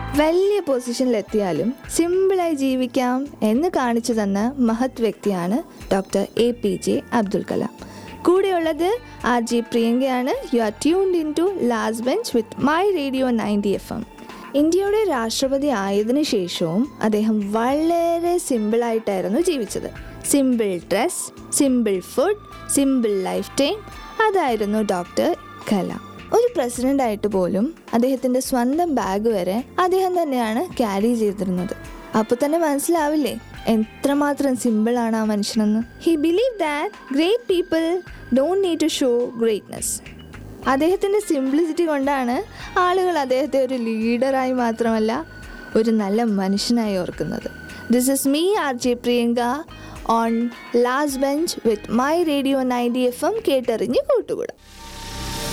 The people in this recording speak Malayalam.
വലിയ പൊസിഷനിലെത്തിയാലും സിമ്പിളായി ജീവിക്കാം എന്ന് കാണിച്ചു തന്ന മഹത് വ്യക്തിയാണ് doctor A P J Abdul Kalam കൂടെയുള്ളത് ആർ ജി പ്രിയങ്കയാണ് you are tuned in to last bench with my radio ninety F M ഇന്ത്യയുടെ രാഷ്ട്രപതി ആയതിനു ശേഷവും അദ്ദേഹം വളരെ സിമ്പിളായിട്ടായിരുന്നു ജീവിച്ചത് simple dress simple food simple life time അതായിരുന്നു ഡോക്ടർ കലാം ഒരു പ്രസിഡന്റ് ആയിട്ട് പോലും അദ്ദേഹത്തിന്റെ സ്വന്തം ബാഗ് വരെ അദ്ദേഹം തന്നെയാണ് ക്യാരി ചെയ്തിരുന്നത് അപ്പൊ തന്നെ മനസ്സിലാവില്ലേ എത്രമാത്രം സിമ്പിൾ ആണ് ആ മനുഷ്യനെന്ന് he believe that great people don't need to show greatness അദ്ദേഹത്തിൻ്റെ സിംപ്ലിസിറ്റി കൊണ്ടാണ് ആളുകൾ അദ്ദേഹത്തെ ഒരു ലീഡറായി മാത്രമല്ല ഒരു നല്ല മനുഷ്യനായി ഓർക്കുന്നത് this is me R J Priyanka on last bench with my radio ninety F M കേട്ടറിഞ്ഞ് കൂട്ടുകൂടാം